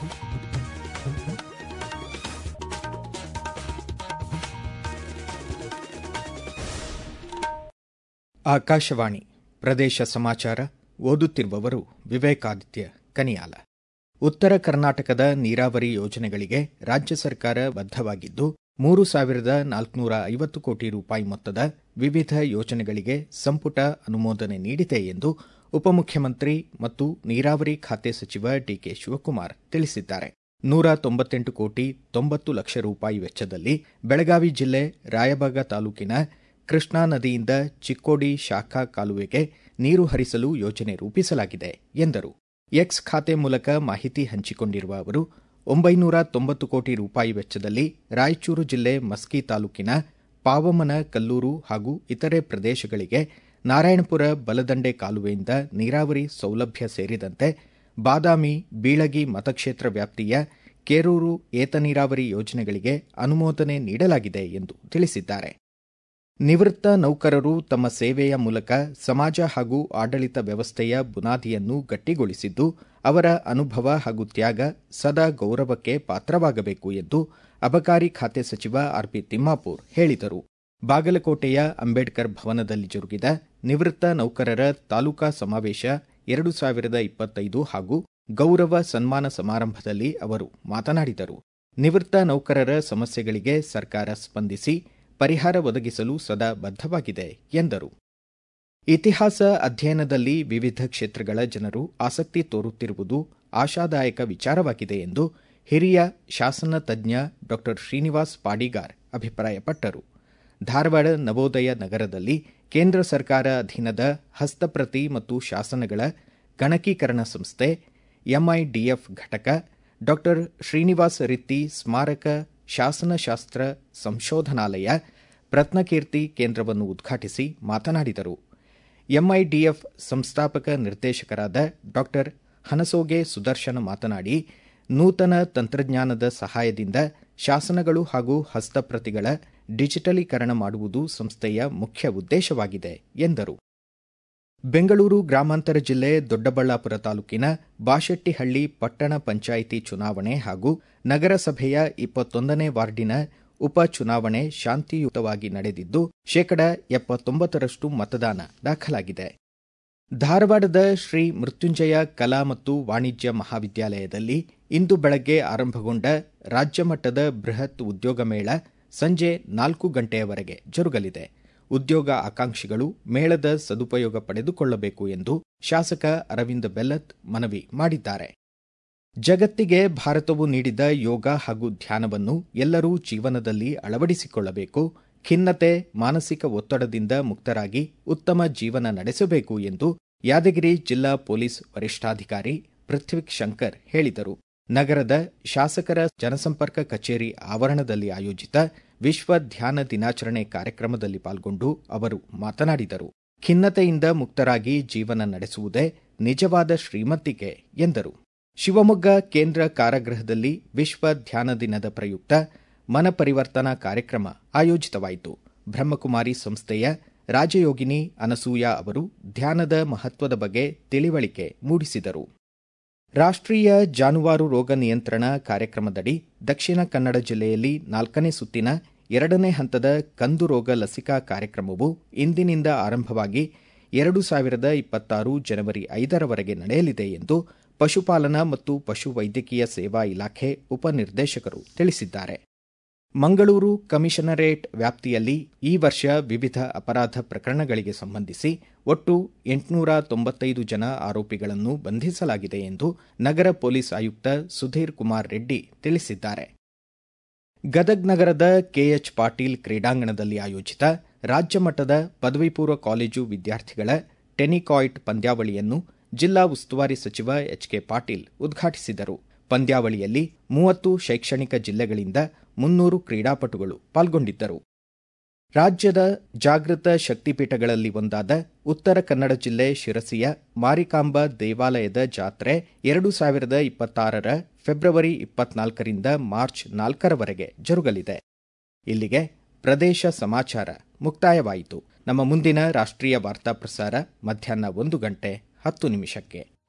ಆಕಾಶವಾಣಿ ಪ್ರದೇಶ ಸಮಾಚಾರ ಓದುತ್ತಿರುವವರು ವಿವೇಕಾದಿತ್ಯ ಕನಿಯಾಲ ಉತ್ತರ ಕರ್ನಾಟಕದ ನೀರಾವರಿ ಯೋಜನೆಗಳಿಗೆ ರಾಜ್ಯ ಸರ್ಕಾರ ಬದ್ಧವಾಗಿದ್ದು ಮೂರು ಸಾವಿರದ ನಾಲ್ಕುನೂರ ಐವತ್ತು ಕೋಟಿ ರೂಪಾಯಿ ಮೊತ್ತದ ವಿವಿಧ ಯೋಜನೆಗಳಿಗೆ ಸಂಪುಟ ಅನುಮೋದನೆ ನೀಡಿದೆ ಎಂದು ಉಪಮುಖ್ಯಮಂತ್ರಿ ಮತ್ತು ನೀರಾವರಿ ಖಾತೆ ಸಚಿವ ಡಿಕೆ ಶಿವಕುಮಾರ್ ತಿಳಿಸಿದ್ದಾರೆ ನೂರ ತೊಂಬತ್ತೆಂಟು ಕೋಟಿ ತೊಂಬತ್ತು ಲಕ್ಷ ರೂಪಾಯಿ ವೆಚ್ಚದಲ್ಲಿ ಬೆಳಗಾವಿ ಜಿಲ್ಲೆ ರಾಯಬಾಗ ತಾಲೂಕಿನ ಕೃಷ್ಣಾ ನದಿಯಿಂದ ಚಿಕ್ಕೋಡಿ ಶಾಖಾ ಕಾಲುವೆಗೆ ನೀರು ಹರಿಸಲು ಯೋಜನೆ ರೂಪಿಸಲಾಗಿದೆ ಎಂದರು ಎಕ್ಸ್ ಖಾತೆ ಮೂಲಕ ಮಾಹಿತಿ ಹಂಚಿಕೊಂಡಿರುವ ಅವರು ಒಂಬೈನೂರ ತೊಂಬತ್ತು ಕೋಟಿ ರೂಪಾಯಿ ವೆಚ್ಚದಲ್ಲಿ ರಾಯಚೂರು ಜಿಲ್ಲೆ ಮಸ್ಕಿ ತಾಲೂಕಿನ ಪಾವಮನ ಕಲ್ಲೂರು ಹಾಗೂ ಇತರೆ ಪ್ರದೇಶಗಳಿಗೆ ನಾರಾಯಣಪುರ ಬಲದಂಡೆ ಕಾಲುವೆಯಿಂದ ನೀರಾವರಿ ಸೌಲಭ್ಯ ಸೇರಿದಂತೆ ಬಾದಾಮಿ ಬೀಳಗಿ ಮತಕ್ಷೇತ್ರ ವ್ಯಾಪ್ತಿಯ ಕೇರೂರು ಏತ ನೀರಾವರಿ ಯೋಜನೆಗಳಿಗೆ ಅನುಮೋದನೆ ನೀಡಲಾಗಿದೆ ಎಂದು ತಿಳಿಸಿದ್ದಾರೆ ನಿವೃತ್ತ ನೌಕರರು ತಮ್ಮ ಸೇವೆಯ ಮೂಲಕ ಸಮಾಜ ಹಾಗೂ ಆಡಳಿತ ವ್ಯವಸ್ಥೆಯ ಬುನಾದಿಯನ್ನು ಗಟ್ಟಿಗೊಳಿಸಿದ್ದು ಅವರ ಅನುಭವ ಹಾಗೂ ತ್ಯಾಗ ಸದಾ ಗೌರವಕ್ಕೆ ಪಾತ್ರವಾಗಬೇಕು ಎಂದು ಅಬಕಾರಿ ಖಾತೆ ಸಚಿವ ಆರ್ಪಿ ತಿಮ್ಮಾಪೂರ್ ಹೇಳಿದರು ಬಾಗಲಕೋಟೆಯ ಅಂಬೇಡ್ಕರ್ ಭವನದಲ್ಲಿ ಜರುಗಿದ ನಿವೃತ್ತ ನೌಕರರ ತಾಲೂಕಾ ಸಮಾವೇಶ ಎರಡು ಸಾವಿರದ ಇಪ್ಪತ್ತೈದು ಹಾಗೂ ಗೌರವ ಸನ್ಮಾನ ಸಮಾರಂಭದಲ್ಲಿ ಅವರು ಮಾತನಾಡಿದರು ನಿವೃತ್ತ ನೌಕರರ ಸಮಸ್ಯೆಗಳಿಗೆ ಸರ್ಕಾರ ಸ್ಪಂದಿಸಿ ಪರಿಹಾರ ಒದಗಿಸಲು ಸದಾ ಬದ್ಧವಾಗಿದೆ ಎಂದರು ಇತಿಹಾಸ ಅಧ್ಯಯನದಲ್ಲಿ ವಿವಿಧ ಕ್ಷೇತ್ರಗಳ ಜನರು ಆಸಕ್ತಿ ತೋರುತ್ತಿರುವುದು ಆಶಾದಾಯಕ ವಿಚಾರವಾಗಿದೆ ಎಂದು ಹಿರಿಯ ಶಾಸನ ತಜ್ಞ ಡಾ ಶ್ರೀನಿವಾಸ್ ಪಾಡಿಗಾರ್ ಅಭಿಪ್ರಾಯಪಟ್ಟರು ಧಾರವಾಡ ನವೋದಯ ನಗರದಲ್ಲಿ ಕೇಂದ್ರ ಸರ್ಕಾರ ಅಧೀನದ ಹಸ್ತಪ್ರತಿ ಮತ್ತು ಶಾಸನಗಳ ಗಣಕೀಕರಣ ಸಂಸ್ಥೆ ಎಂಐಡಿಎಫ್ ಘಟಕ ಡಾ ಶ್ರೀನಿವಾಸ ರಿತ್ತಿ ಸ್ಮಾರಕ ಶಾಸನಶಾಸ್ತ್ರ ಸಂಶೋಧನಾಲಯ ಪ್ರತ್ನಕೀರ್ತಿ ಕೇಂದ್ರವನ್ನು ಉದ್ಘಾಟಿಸಿ ಮಾತನಾಡಿದರು ಎಂಐಡಿಎಫ್ ಸಂಸ್ಥಾಪಕ ನಿರ್ದೇಶಕರಾದ ಡಾ ಹನಸೋಗೆ ಸುದರ್ಶನ ಮಾತನಾಡಿ ನೂತನ ತಂತ್ರಜ್ಞಾನದ ಸಹಾಯದಿಂದ ಶಾಸನಗಳು ಹಾಗೂ ಹಸ್ತಪ್ರತಿಗಳ ಡಿಜಿಟಲೀಕರಣ ಮಾಡುವುದು ಸಂಸ್ಥೆಯ ಮುಖ್ಯ ಉದ್ದೇಶವಾಗಿದೆ ಎಂದರು ಬೆಂಗಳೂರು ಗ್ರಾಮಾಂತರ ಜಿಲ್ಲೆ ದೊಡ್ಡಬಳ್ಳಾಪುರ ತಾಲೂಕಿನ ಬಾಶೆಟ್ಟಿಹಳ್ಳಿ ಪಟ್ಟಣ ಪಂಚಾಯಿತಿ ಚುನಾವಣೆ ಹಾಗೂ ನಗರಸಭೆಯ ಇಪ್ಪತ್ತೊಂದನೇ ವಾರ್ಡಿನ ಉಪ ಚುನಾವಣೆ ಶಾಂತಿಯುತವಾಗಿ ನಡೆದಿದ್ದು ಶೇಕಡ ಎಪ್ಪತ್ತೊಂಬತ್ತರಷ್ಟು ಮತದಾನ ದಾಖಲಾಗಿದೆ ಧಾರವಾಡದ ಶ್ರೀ ಮೃತ್ಯುಂಜಯ ಕಲಾ ಮತ್ತು ವಾಣಿಜ್ಯ ಮಹಾವಿದ್ಯಾಲಯದಲ್ಲಿ ಇಂದು ಬೆಳಗ್ಗೆ ಆರಂಭಗೊಂಡ ರಾಜ್ಯ ಮಟ್ಟದ ಬೃಹತ್ ಉದ್ಯೋಗ ಮೇಳ ಸಂಜೆ ನಾಲ್ಕು ಗಂಟೆಯವರೆಗೆ ಜರುಗಲಿದೆ ಉದ್ಯೋಗ ಆಕಾಂಕ್ಷಿಗಳು ಮೇಳದ ಸದುಪಯೋಗ ಪಡೆದುಕೊಳ್ಳಬೇಕು ಎಂದು ಶಾಸಕ ಅರವಿಂದ ಬೆಲ್ಲತ್ ಮನವಿ ಮಾಡಿದ್ದಾರೆ ಜಗತ್ತಿಗೆ ಭಾರತವು ನೀಡಿದ ಯೋಗ ಹಾಗೂ ಧ್ಯಾನವನ್ನು ಎಲ್ಲರೂ ಜೀವನದಲ್ಲಿ ಅಳವಡಿಸಿಕೊಳ್ಳಬೇಕು ಖಿನ್ನತೆ ಮಾನಸಿಕ ಒತ್ತಡದಿಂದ ಮುಕ್ತರಾಗಿ ಉತ್ತಮ ಜೀವನ ನಡೆಸಬೇಕು ಎಂದು ಯಾದಗಿರಿ ಜಿಲ್ಲಾ ಪೊಲೀಸ್ ವರಿಷ್ಠಾಧಿಕಾರಿ ಪೃಥ್ವಿಕ್ ಶಂಕರ್ ಹೇಳಿದರು ನಗರದ ಶಾಸಕರ ಜನಸಂಪರ್ಕ ಕಚೇರಿ ಆವರಣದಲ್ಲಿ ಆಯೋಜಿತ ವಿಶ್ವ ಧ್ಯಾನ ದಿನಾಚರಣೆ ಕಾರ್ಯಕ್ರಮದಲ್ಲಿ ಪಾಲ್ಗೊಂಡು ಅವರು ಮಾತನಾಡಿದರು ಖಿನ್ನತೆಯಿಂದ ಮುಕ್ತರಾಗಿ ಜೀವನ ನಡೆಸುವುದೇ ನಿಜವಾದ ಶ್ರೀಮಂತಿಕೆ ಎಂದರು ಶಿವಮೊಗ್ಗ ಕೇಂದ್ರ ಕಾರಾಗೃಹದಲ್ಲಿ ವಿಶ್ವ ಧ್ಯಾನ ದಿನದ ಪ್ರಯುಕ್ತ ಮನಪರಿವರ್ತನಾ ಕಾರ್ಯಕ್ರಮ ಆಯೋಜಿತವಾಯಿತು ಬ್ರಹ್ಮಕುಮಾರಿ ಸಂಸ್ಥೆಯ ರಾಜಯೋಗಿನಿ ಅನಸೂಯ ಅವರು ಧ್ಯಾನದ ಮಹತ್ವದ ಬಗ್ಗೆ ತಿಳಿವಳಿಕೆ ಮೂಡಿಸಿದರು ರಾಷ್ಟ್ರೀಯ ಜಾನುವಾರು ರೋಗ ನಿಯಂತ್ರಣ ಕಾರ್ಯಕ್ರಮದಡಿ ದಕ್ಷಿಣ ಕನ್ನಡ ಜಿಲ್ಲೆಯಲ್ಲಿ ನಾಲ್ಕನೇ ಸುತ್ತಿನ ಎರಡನೇ ಹಂತದ ಕಂದು ರೋಗ ಲಸಿಕಾ ಕಾರ್ಯಕ್ರಮವು ಇಂದಿನಿಂದ ಆರಂಭವಾಗಿ ಎರಡು ಸಾವಿರದ ಇಪ್ಪತ್ತಾರು ಜನವರಿ ಐದರವರೆಗೆ ನಡೆಯಲಿದೆ ಎಂದು ಪಶುಪಾಲನಾ ಮತ್ತು ಪಶು ವೈದ್ಯಕೀಯ ಸೇವಾ ಇಲಾಖೆ ಉಪನಿರ್ದೇಶಕರು ತಿಳಿಸಿದ್ದಾರೆ ಮಂಗಳೂರು ಕಮಿಷನರೇಟ್ ವ್ಯಾಪ್ತಿಯಲ್ಲಿ ಈ ವರ್ಷ ವಿವಿಧ ಅಪರಾಧ ಪ್ರಕರಣಗಳಿಗೆ ಸಂಬಂಧಿಸಿ ಒಟ್ಟು ಎಂಟುನೂರ ತೊಂಬತ್ತೈದು ಜನ ಆರೋಪಿಗಳನ್ನು ಬಂಧಿಸಲಾಗಿದೆ ಎಂದು ನಗರ ಪೊಲೀಸ್ ಆಯುಕ್ತ ಸುಧೀರ್ ಕುಮಾರ್ ರೆಡ್ಡಿ ತಿಳಿಸಿದ್ದಾರೆ ಗದಗ್ ನಗರದ ಕೆಎಚ್ ಪಾಟೀಲ್ ಕ್ರೀಡಾಂಗಣದಲ್ಲಿ ಆಯೋಜಿತ ರಾಜ್ಯ ಮಟ್ಟದ ಪದವಿ ಪೂರ್ವ ಕಾಲೇಜು ವಿದ್ಯಾರ್ಥಿಗಳ ಟೆನಿಕಾಯ್ಟ್ ಪಂದ್ಯಾವಳಿಯನ್ನು ಜಿಲ್ಲಾ ಉಸ್ತುವಾರಿ ಸಚಿವ ಎಚ್ ಕೆ ಪಾಟೀಲ್ ಉದ್ಘಾಟಿಸಿದರು ಪಂದ್ಯಾವಳಿಯಲ್ಲಿ ಮೂವತ್ತು ಶೈಕ್ಷಣಿಕ ಜಿಲ್ಲೆಗಳಿಂದ ಮುನ್ನೂರು ಕ್ರೀಡಾಪಟುಗಳು ಪಾಲ್ಗೊಂಡಿದ್ದರು ರಾಜ್ಯದ ಜಾಗೃತ ಶಕ್ತಿಪೀಠಗಳಲ್ಲಿ ಒಂದಾದ ಉತ್ತರ ಕನ್ನಡ ಜಿಲ್ಲೆ ಶಿರಸಿಯ ಮಾರಿಕಾಂಬ ದೇವಾಲಯದ ಜಾತ್ರೆ ಎರಡು ಸಾವಿರದ ಇಪ್ಪತ್ತಾರರ ಫೆಬ್ರವರಿ ಇಪ್ಪತ್ನಾಲ್ಕರಿಂದ ಮಾರ್ಚ್ ನಾಲ್ಕರವರೆಗೆ ಜರುಗಲಿದೆ ಇಲ್ಲಿಗೆ ಪ್ರದೇಶ ಸಮಾಚಾರ ಮುಕ್ತಾಯವಾಯಿತು ನಮ್ಮ ಮುಂದಿನ ರಾಷ್ಟ್ರೀಯ ವಾರ್ತಾ ಪ್ರಸಾರ ಮಧ್ಯಾಹ್ನ ಒಂದು ಗಂಟೆ ಹತ್ತು ನಿಮಿಷಕ್ಕೆ